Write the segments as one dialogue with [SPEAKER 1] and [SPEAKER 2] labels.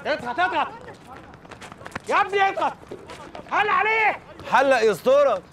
[SPEAKER 1] اضغط اضغط يا ابني اضغط هل عليه
[SPEAKER 2] حلق يسترك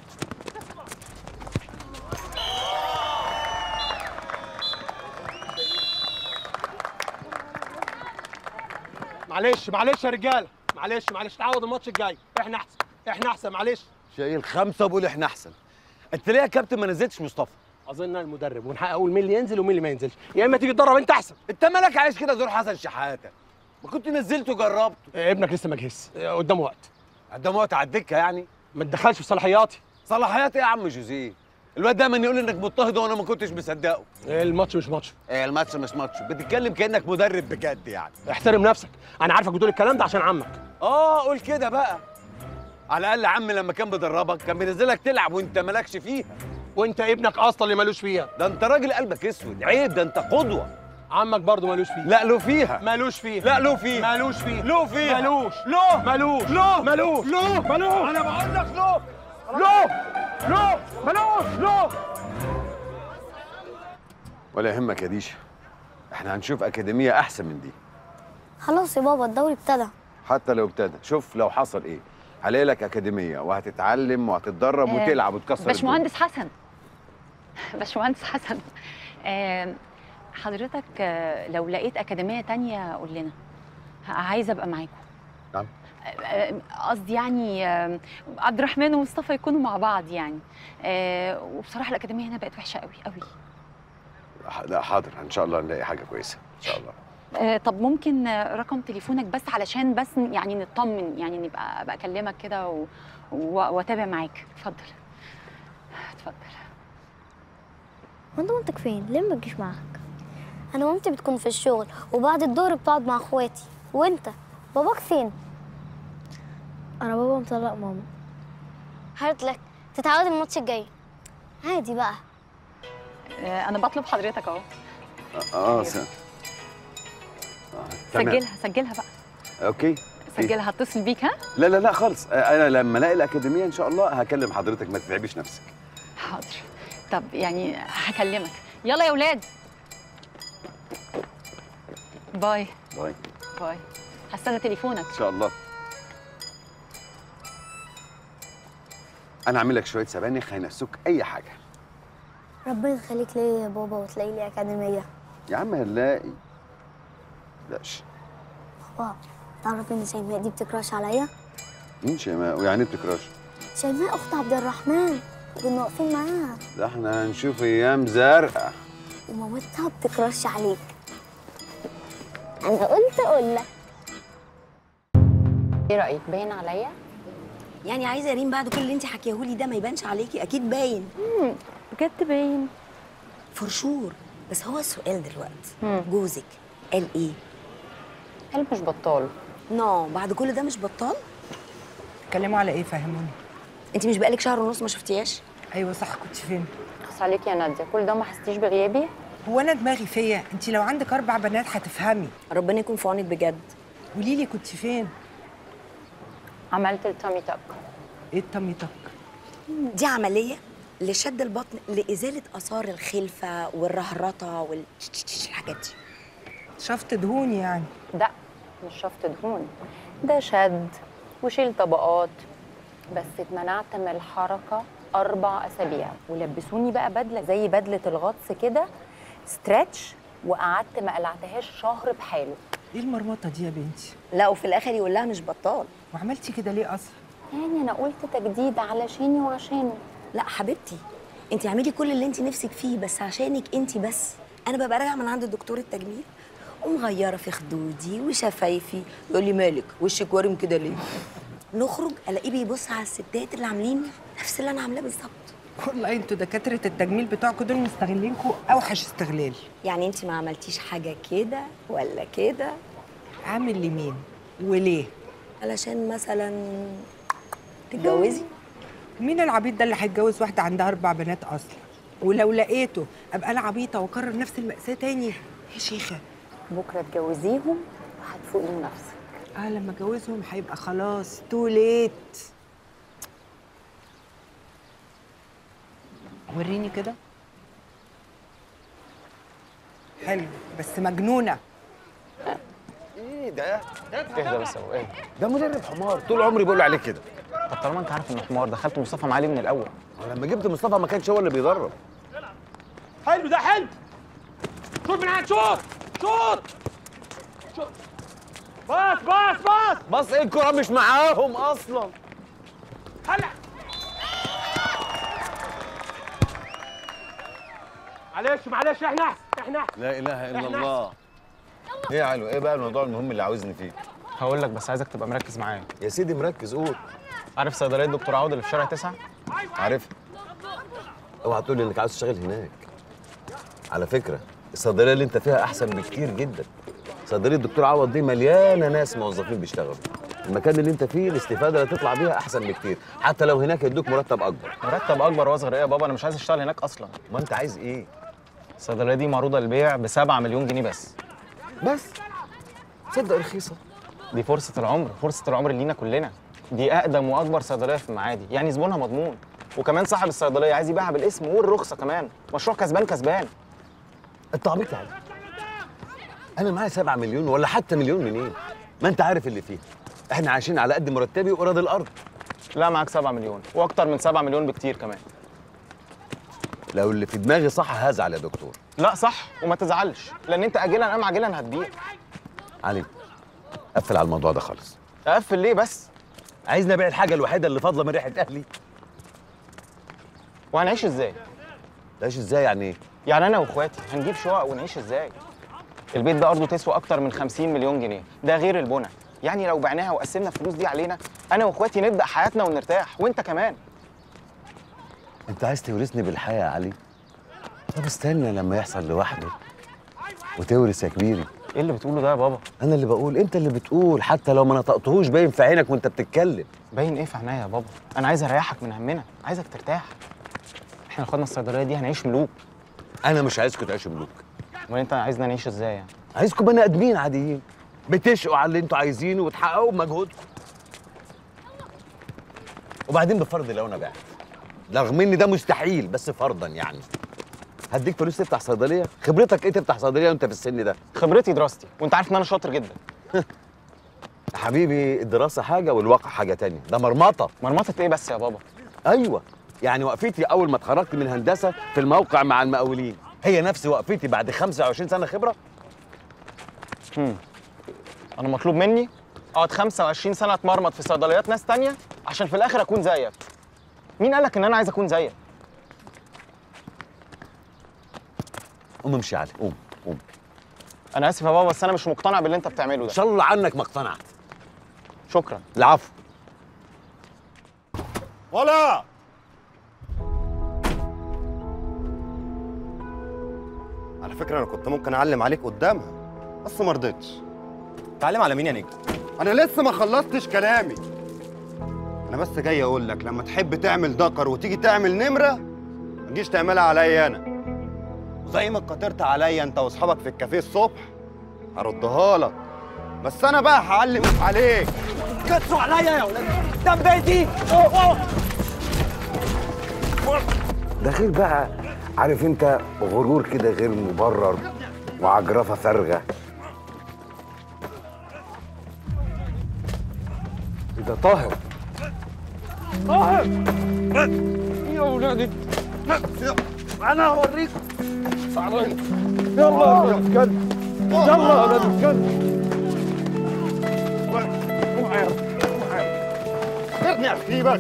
[SPEAKER 1] معلش معلش يا رجاله معلش معلش تعوض الماتش الجاي احنا احسن احنا احسن معلش
[SPEAKER 2] شايل خمسه بقول احنا احسن انت ليه يا كابتن ما نزلتش مصطفى
[SPEAKER 1] اظن انا المدرب ونحقق اقول مين اللي ينزل ومين اللي ما ينزلش يا اما تيجي تدرب انت احسن
[SPEAKER 2] انت مالك عايش كده دور حسن شحاته ما كنت نزلته وجربته
[SPEAKER 1] إيه، ابنك لسه ما جهزش إيه، قدامه وقت
[SPEAKER 2] قدام وقت على الدكه يعني
[SPEAKER 1] ما تدخلش في صلاحياتي
[SPEAKER 2] صلاحيات ايه يا عم جوزيه الواد دايما يقول انك مضطهد وانا ما كنتش مصدقه
[SPEAKER 1] إيه، الماتش مش ماتش
[SPEAKER 2] ايه الماتش مش ماتش بتتكلم كانك مدرب بجد يعني
[SPEAKER 1] احترم نفسك انا عارفك بتقول الكلام ده عشان عمك
[SPEAKER 2] اه قول كده بقى على الاقل عم لما كان بيدربك كان بينزلك تلعب وانت مالكش فيها
[SPEAKER 1] وانت ابنك اصلا اللي مالوش فيها
[SPEAKER 2] ده انت راجل قلبك اسود عيب ده انت قدوه
[SPEAKER 1] عمك برضه مالوش فيها
[SPEAKER 2] لا له فيها
[SPEAKER 1] مالوش فيها
[SPEAKER 2] لا له فيها
[SPEAKER 1] مالوش فيها
[SPEAKER 2] له فيها
[SPEAKER 1] مالوش
[SPEAKER 2] له
[SPEAKER 1] مالوش
[SPEAKER 2] له
[SPEAKER 1] مالوش
[SPEAKER 2] له
[SPEAKER 1] مالوش
[SPEAKER 2] انا بقول لك له
[SPEAKER 1] له له مالوش له
[SPEAKER 2] ولا يهمك يا ديشا احنا هنشوف اكاديميه احسن من دي
[SPEAKER 3] خلاص يا بابا الدوري ابتدى
[SPEAKER 2] حتى لو ابتدى شوف لو حصل ايه هلاقي لك اكاديميه وهتتعلم وهتتدرب
[SPEAKER 4] آه،
[SPEAKER 2] وتلعب وتكسر
[SPEAKER 4] باشمهندس حسن باشمهندس حسن آه، حضرتك آه، لو لقيت أكاديمية تانية قول لنا ه- عايزة أبقى معاكم
[SPEAKER 2] نعم.
[SPEAKER 4] آه، قصدي يعني آه، عبد الرحمن ومصطفى يكونوا مع بعض يعني آه، وبصراحة الأكاديمية هنا بقت وحشة قوي قوي
[SPEAKER 2] الدنيا. لا حاضر ان شاء الله نلاقي حاجه كويسه ان شاء الله
[SPEAKER 4] آه، طب ممكن آه، رقم تليفونك بس علشان بس يعني نطمن يعني نبقى ابقى اكلمك كده و- و- واتابع معاك اتفضل اتفضل
[SPEAKER 3] وانت مامتك فين ليه ما تجيش معاك انا مامتي بتكون في الشغل وبعد الظهر بتقعد مع اخواتي وانت باباك فين انا بابا مطلق ماما هارت لك تتعود الماتش الجاي عادي بقى
[SPEAKER 4] آه، انا بطلب حضرتك اهو
[SPEAKER 2] اه س... آه. تمام.
[SPEAKER 4] سجلها سجلها بقى
[SPEAKER 2] اوكي
[SPEAKER 4] سجلها هتصل بيك ها
[SPEAKER 2] لا لا لا خالص آه، انا لما الاقي الاكاديميه ان شاء الله هكلم حضرتك ما تتعبيش نفسك
[SPEAKER 4] حاضر طب يعني هكلمك يلا يا ولاد باي
[SPEAKER 2] باي
[SPEAKER 4] باي هستنى تليفونك
[SPEAKER 2] ان شاء الله انا اعمل لك شويه سبانخ هينسوك اي حاجه
[SPEAKER 3] ربنا يخليك ليا يا بابا وتلاقي لي اكاديميه
[SPEAKER 2] يا عم هنلاقي لاش
[SPEAKER 3] بابا تعرف ان شيماء دي بتكراش عليا
[SPEAKER 2] مين شيماء ويعني إيه بتكراش
[SPEAKER 3] شيماء اخت عبد الرحمن كنا واقفين معاها
[SPEAKER 2] ده احنا هنشوف ايام زرقاء
[SPEAKER 3] ومامتها بتكراش عليك انا قلت اقول لك
[SPEAKER 4] ايه رايك باين عليا
[SPEAKER 5] يعني عايزه يا ريم بعد كل اللي انت حكيهولي ده ما يبانش عليكي اكيد باين
[SPEAKER 4] بجد باين
[SPEAKER 5] فرشور بس هو السؤال دلوقتي
[SPEAKER 4] مم.
[SPEAKER 5] جوزك قال ايه
[SPEAKER 4] قلب مش بطال
[SPEAKER 5] نو بعد كل ده مش بطال
[SPEAKER 6] اتكلموا على ايه فهموني
[SPEAKER 5] انت مش بقالك شهر ونص ما شفتيهاش
[SPEAKER 6] ايوه صح كنت فين
[SPEAKER 4] خص عليك يا ناديه كل ده ما حسيتيش بغيابي
[SPEAKER 6] هو انا دماغي فيا انت لو عندك اربع بنات هتفهمي
[SPEAKER 5] ربنا يكون في عونك بجد
[SPEAKER 6] قولي لي كنت فين
[SPEAKER 4] عملت التامي تك
[SPEAKER 6] ايه الطمي تك
[SPEAKER 5] دي عمليه لشد البطن لازاله اثار الخلفه والرهرطه والحاجات دي
[SPEAKER 6] شفت دهون يعني
[SPEAKER 4] ده مش شفط دهون ده شد وشيل طبقات بس اتمنعت من الحركة أربع أسابيع ولبسوني بقى بدلة زي بدلة الغطس كده ستريتش وقعدت ما قلعتهاش شهر بحاله
[SPEAKER 6] ايه المرمطه دي يا بنتي
[SPEAKER 5] لا وفي الاخر يقول لها مش بطال
[SPEAKER 6] وعملتي كده ليه اصلا
[SPEAKER 4] يعني أنا قلت تجديد علشاني وعشانه
[SPEAKER 5] لا حبيبتي انت اعملي كل اللي انت نفسك فيه بس عشانك انت بس انا ببقى راجعه من عند دكتور التجميل ومغيره في خدودي وشفايفي يقول لي مالك وشك وارم كده ليه نخرج الاقيه بيبص على الستات اللي عاملين نفس اللي انا عاملاه بالظبط
[SPEAKER 6] والله انتوا دكاتره التجميل بتوعكم دول مستغلينكم اوحش استغلال
[SPEAKER 5] يعني انت ما عملتيش حاجه كده ولا كده
[SPEAKER 6] عامل لمين وليه
[SPEAKER 5] علشان مثلا تتجوزي
[SPEAKER 6] مين العبيط ده اللي هيتجوز واحده عندها اربع بنات اصلا ولو لقيته ابقى انا عبيطه واكرر نفس المأساة تاني يا شيخه
[SPEAKER 4] بكرة تجوزيهم وهتفوقي لنفسك
[SPEAKER 6] اه لما اتجوزهم هيبقى خلاص تو ليت وريني كده حلو بس مجنونه
[SPEAKER 2] ايه ده
[SPEAKER 7] اهدى بس يا ابو اهدى
[SPEAKER 2] ده مدرب حمار طول عمري بقول عليه كده
[SPEAKER 7] طب طالما انت عارف انه حمار دخلت مصطفى معالي من الاول
[SPEAKER 2] لما جبت مصطفى ما كانش هو اللي بيدرب
[SPEAKER 1] حلو ده حلو شوط من عند شوط شوط شوط باص باص باص
[SPEAKER 2] بص ايه الكرة مش معاهم اصلا
[SPEAKER 1] هلا معلش معلش احنا احسن احنا احسن
[SPEAKER 2] لا اله الا
[SPEAKER 1] إحنا
[SPEAKER 2] الله ايه يا علو ايه بقى الموضوع المهم اللي عاوزني فيه
[SPEAKER 7] هقول لك بس عايزك تبقى مركز معايا
[SPEAKER 2] يا سيدي مركز قول
[SPEAKER 7] عارف صيدليه دكتور عوض اللي في شارع تسعة
[SPEAKER 2] عارف اوعى تقول لي انك عاوز تشتغل هناك على فكره الصيدليه اللي انت فيها احسن بكتير جدا صيدليه الدكتور عوض دي مليانه ناس موظفين بيشتغلوا المكان اللي انت فيه الاستفاده اللي هتطلع بيها احسن بكتير حتى لو هناك يدوك مرتب اكبر
[SPEAKER 7] مرتب اكبر واصغر ايه يا بابا انا مش عايز اشتغل هناك اصلا
[SPEAKER 2] ما انت عايز ايه
[SPEAKER 7] الصيدليه دي معروضه للبيع ب 7 مليون جنيه بس
[SPEAKER 2] بس تصدق رخيصه
[SPEAKER 7] دي فرصه العمر فرصه العمر لينا كلنا دي اقدم واكبر صيدليه في المعادي يعني زبونها مضمون وكمان صاحب الصيدليه عايز يبيعها بالاسم والرخصه كمان مشروع كسبان كسبان
[SPEAKER 2] انت عبيط يا علي انا معايا 7 مليون ولا حتى مليون منين ما انت عارف اللي فيها احنا عايشين على قد مرتبي وراضي الارض
[SPEAKER 7] لا معاك 7 مليون واكتر من 7 مليون بكتير كمان
[SPEAKER 2] لو اللي في دماغي صح هزعل يا دكتور
[SPEAKER 7] لا صح وما تزعلش لان انت اجلا ام عاجلا هتبيع
[SPEAKER 2] علي قفل على الموضوع ده خالص
[SPEAKER 7] اقفل ليه بس
[SPEAKER 2] عايزني ابيع الحاجه الوحيده اللي فاضله من ريحه اهلي
[SPEAKER 7] وهنعيش ازاي
[SPEAKER 2] تعيش ازاي يعني ايه
[SPEAKER 7] يعني انا واخواتي هنجيب شقق ونعيش ازاي البيت ده ارضه تسوى اكتر من 50 مليون جنيه ده غير البنى يعني لو بعناها وقسمنا الفلوس دي علينا انا واخواتي نبدا حياتنا ونرتاح وانت كمان
[SPEAKER 2] انت عايز تورثني بالحياه يا علي طب استنى لما يحصل لوحده وتورث يا كبيري
[SPEAKER 7] ايه اللي بتقوله ده يا بابا
[SPEAKER 2] انا اللي بقول انت اللي بتقول حتى لو ما نطقتهوش باين في عينك وانت بتتكلم
[SPEAKER 7] باين ايه في عينيا يا بابا انا عايز اريحك من همنا عايزك ترتاح احنا لو خدنا الصيدليه دي هنعيش ملوك
[SPEAKER 2] انا مش عايزكم تعيشوا ملوك
[SPEAKER 7] امال انت عايزنا نعيش ازاي يعني
[SPEAKER 2] عايزكم بني ادمين عاديين بتشقوا على اللي انتوا عايزينه وتحققوا بمجهودكم وبعدين بفرض لو انا بعت رغم ان ده مستحيل بس فرضا يعني هديك فلوس تفتح صيدليه خبرتك ايه تفتح صيدليه وانت في السن ده
[SPEAKER 7] خبرتي دراستي وانت عارف ان انا شاطر جدا
[SPEAKER 2] يا حبيبي الدراسه حاجه والواقع حاجه تانية ده مرمطه
[SPEAKER 7] مرمطه ايه بس يا بابا
[SPEAKER 2] ايوه يعني وقفتي اول ما اتخرجت من هندسه في الموقع مع المقاولين هي نفس وقفتي بعد 25 سنه خبره
[SPEAKER 7] هم. انا مطلوب مني اقعد 25 سنه اتمرمط في صيدليات ناس تانية عشان في الاخر اكون زيك مين قالك ان انا عايز اكون زيك
[SPEAKER 2] قوم امشي يا علي قوم قوم
[SPEAKER 7] انا اسف يا بابا بس انا مش مقتنع باللي انت بتعمله
[SPEAKER 2] ان
[SPEAKER 7] ده
[SPEAKER 2] شاء الله عنك ما اقتنعت
[SPEAKER 7] شكرا
[SPEAKER 2] العفو
[SPEAKER 8] ولا على فكرة أنا كنت ممكن أعلم عليك قدامها بس ما رضيتش
[SPEAKER 9] تعلم على مين يا نجم؟
[SPEAKER 8] أنا لسه ما خلصتش كلامي أنا بس جاي أقول لك لما تحب تعمل دكر وتيجي تعمل نمرة ما تجيش تعملها عليا أنا وزي ما اتكترت عليا أنت وأصحابك في الكافيه الصبح هردها لك بس أنا بقى هعلم عليك
[SPEAKER 1] كتروا عليا يا ولاد ده بيتي
[SPEAKER 10] ده غير بقى عارف انت غرور كده غير مبرر وعجرفه فارغه ده طاهر
[SPEAKER 1] يا ولادي انا هوريكم يلا يا ولاد الكلب يلا يا ولاد الكلب
[SPEAKER 8] ارمي أسيبك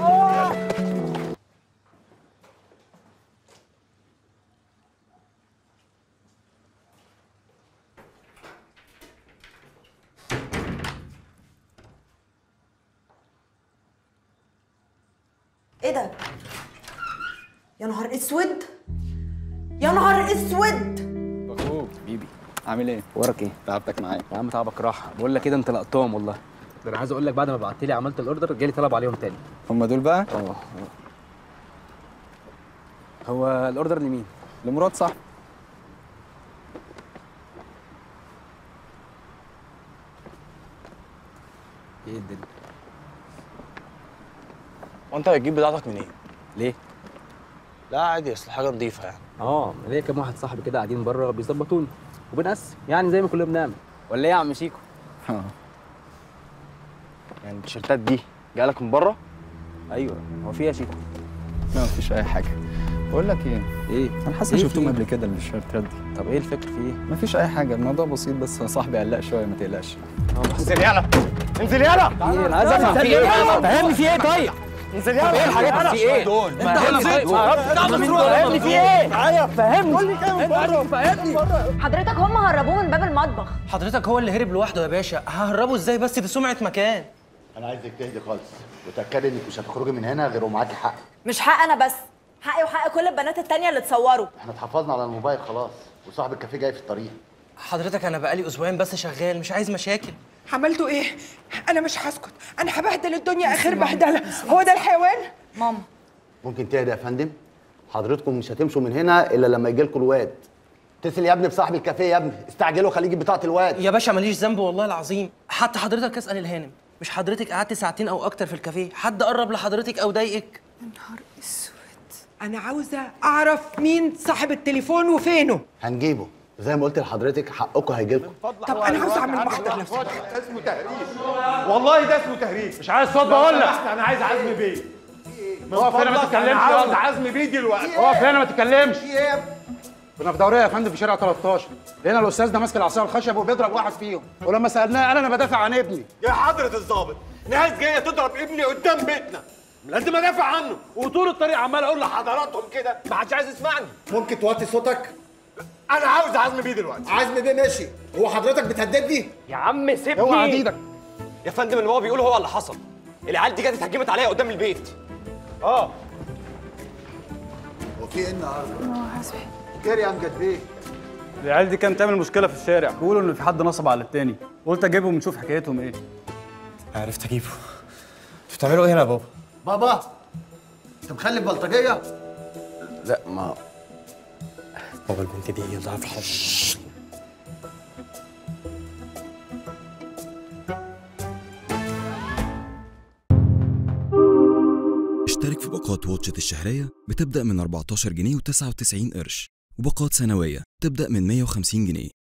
[SPEAKER 5] ايه ده يا نهار اسود يا نهار اسود
[SPEAKER 11] اخوك بيبي عامل ايه؟ وراك ايه؟ تعبتك معايا يا عم تعبك راحه بقول لك كده انت لقطتهم والله ده انا عايز اقول لك بعد ما بعت لي عملت الاوردر جالي طلب عليهم تاني هم دول بقى؟ اه هو الاوردر لمين؟ لمراد صاحبي ايه الدنيا؟
[SPEAKER 7] وانت هتجيب بضاعتك منين
[SPEAKER 11] ليه؟
[SPEAKER 7] لا عادي اصل حاجه نظيفه يعني
[SPEAKER 11] اه ليا كام واحد صاحبي كده قاعدين بره بيظبطوني وبنقسم يعني زي ما كلنا بنعمل ولا ايه يا عم شيكو؟ اه
[SPEAKER 7] يعني التيشيرتات دي جايلك من بره
[SPEAKER 11] ايوه هو في ايه يا شيكو
[SPEAKER 12] لا مفيش اي حاجه بقول لك ايه
[SPEAKER 11] ايه
[SPEAKER 12] انا حاسس
[SPEAKER 11] إيه
[SPEAKER 12] إني
[SPEAKER 11] في
[SPEAKER 12] شفتهم
[SPEAKER 11] إيه؟
[SPEAKER 12] قبل كده الشيرتات دي
[SPEAKER 11] طب ايه الفكر في ايه
[SPEAKER 12] مفيش اي حاجه الموضوع بسيط بس صاحبي قلق شويه ما تقلقش
[SPEAKER 1] انزل يلا انزل يلا
[SPEAKER 11] ايه انا عايز افهم في ايه فهمني في ايه طيب
[SPEAKER 1] انزل
[SPEAKER 11] طب ايه الحاجات اللي في ايه
[SPEAKER 1] دول
[SPEAKER 11] انت هنزل فهمني في ايه معايا فهمني فهمني
[SPEAKER 13] حضرتك هم هربوه من باب المطبخ
[SPEAKER 14] حضرتك هو اللي هرب لوحده يا باشا ههربه ازاي بس دي سمعه مكان
[SPEAKER 15] انا عايزك تهدي خالص وتاكدي انك مش هتخرجي من هنا غير ومعاكي حق
[SPEAKER 13] مش حق انا بس حقي وحق كل البنات التانية اللي اتصوروا
[SPEAKER 15] احنا اتحفظنا على الموبايل خلاص وصاحب الكافيه جاي في الطريق
[SPEAKER 14] حضرتك انا بقالي اسبوعين بس شغال مش عايز مشاكل
[SPEAKER 6] عملتوا ايه انا مش هسكت انا هبهدل الدنيا اخر بهدله هو ده الحيوان
[SPEAKER 13] ماما
[SPEAKER 15] ممكن تهدي يا فندم حضرتكم مش هتمشوا من هنا الا لما يجي لكم الواد اتصل يا ابني بصاحب الكافيه يا ابني استعجلوا خليه يجيب بطاقه الواد
[SPEAKER 14] يا باشا ماليش ذنب والله العظيم حتى حضرتك اسال الهانم مش حضرتك قعدت ساعتين او اكتر في الكافيه حد قرب لحضرتك او ضايقك
[SPEAKER 6] نهار اسود انا عاوزه اعرف مين صاحب التليفون وفينه
[SPEAKER 15] هنجيبه زي ما قلت لحضرتك حقكم هيجي لكم
[SPEAKER 6] طب انا عاوزه اعمل محضر لو سمحت
[SPEAKER 1] اسمه تهريج والله ده اسمه تهريج مش عايز صوت بقول لك انا عايز عزمي بيه اقف هنا ما تتكلمش عاوز عزمي بيه دلوقتي اقف هنا ما تتكلمش
[SPEAKER 16] كنا في دوريه يا فندم في شارع 13 لقينا الاستاذ ده ماسك العصايه الخشب وبيضرب واحد فيهم ولما سالناه قال انا بدافع عن ابني
[SPEAKER 1] يا حضرة الضابط ناس جاية تضرب ابني قدام بيتنا لازم ادافع عنه وطول الطريق عمال اقول لحضراتهم كده ما حدش عايز يسمعني
[SPEAKER 15] ممكن توطي صوتك
[SPEAKER 1] انا عاوز عزمي بيه دلوقتي
[SPEAKER 15] عزمي بيه ماشي هو حضرتك بتهددني
[SPEAKER 1] يا عم سيبني
[SPEAKER 16] اوعى ايدك
[SPEAKER 17] يا فندم اللي هو بيقوله هو اللي حصل العيال دي جت اتهجمت عليا قدام البيت
[SPEAKER 1] اه
[SPEAKER 15] هو في ايه النهارده؟ خير يا امجد بيه
[SPEAKER 12] العيال دي كانت تعمل مشكله في الشارع بيقولوا ان في حد نصب على التاني قلت اجيبهم ونشوف حكايتهم ايه
[SPEAKER 17] عرفت اجيبه انتوا بتعملوا ايه هنا يا بابا
[SPEAKER 15] بابا انت مخلف بلطجيه
[SPEAKER 2] لا ما
[SPEAKER 17] بابا البنت دي ضعف الحظ
[SPEAKER 18] اشترك في باقات واتشت الشهرية بتبدأ من 14 جنيه و99 قرش وباقات سنوية تبدأ من 150 جنيه